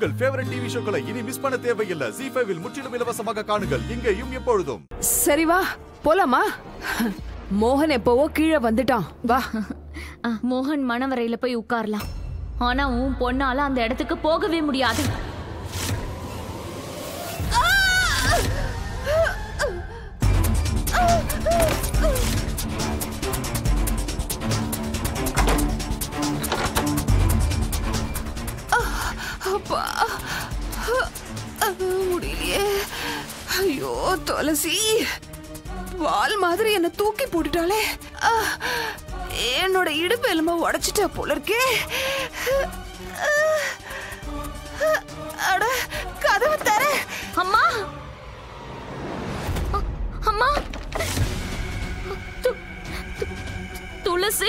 உங்கள் favourite TV ஷோக்களை இனி miss பண்ண தேவையில்லை ஜி ஃபைவில் முற்றிலும் இலவசமாக காணுங்கள் இங்கேயும் எப்பொழுதும் சரி வா போலாமா மோகன் எப்பவோ கீழே வந்துட்டான் வா ஆ, மோகன் மணவரையில போய் உட்காரலாம் ஆனா உன் பொண்ணால அந்த இடத்துக்கு போகவே முடியாது அப்பா அது முடியலையே ஐயோ துளசி வால் மாதிரி என்ன தூக்கி போட்டுட்டாளே ஆ, என்னோட இடுப்பு எலும்ப உடைச்சிட்டா போல இருக்கே அட கதவு தர அம்மா அ- அம்மா து- து- துளசி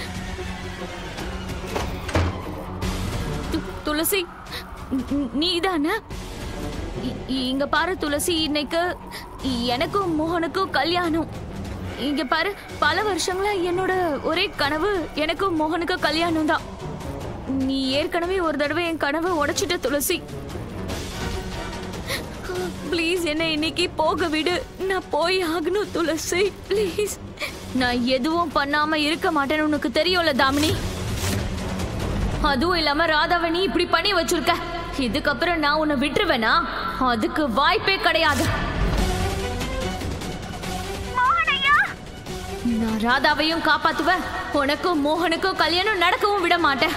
து- துளசி ந- நீதானே இ- இங்க பாரு துளசி இன்னைக்கு எனக்கும் மோகனுக்கும் கல்யாணம் இங்க பாரு பல வருஷங்களா என்னோட ஒரே கனவு எனக்கும் மோகனுக்கும் கல்யாணம் தான் நீ ஏற்கனவே ஒரு தடவை என் கனவை உடைச்சிட்ட துளசி ப்ளீஸ் என்ன இன்னைக்கு போக விடு நான் போய் ஆகணும் துளசி ப்ளீஸ் நான் எதுவும் பண்ணாம இருக்க மாட்டேன்னு உனக்கு தெரியும்ல தாமினி அதுவும் இல்லாம ராதாவை நீ இப்படி பண்ணி வச்சிருக்க இதுக்கப்புறம் நான் உன்னை விட்டுருவேனா அதுக்கு வாய்ப்பே கிடையாது நான் ராதாவையும் காப்பாத்துவேன் உனக்கும் மோகனுக்கும் கல்யாணம் நடக்கவும் விட மாட்டேன்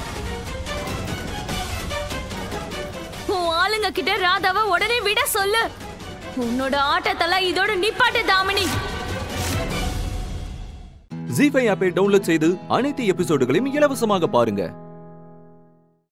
உன் ஆளுங்க கிட்ட ராதாவை உடனே விட சொல்லு உன்னோட ஆட்டத்தெல்லாம் இதோட நிப்பாட்டு தாமினி ஜி ஃபைவ் ஆப்பை டவுன்லோட் செய்து அனைத்து எபிசோடுகளையும் இலவசமாக பாருங்க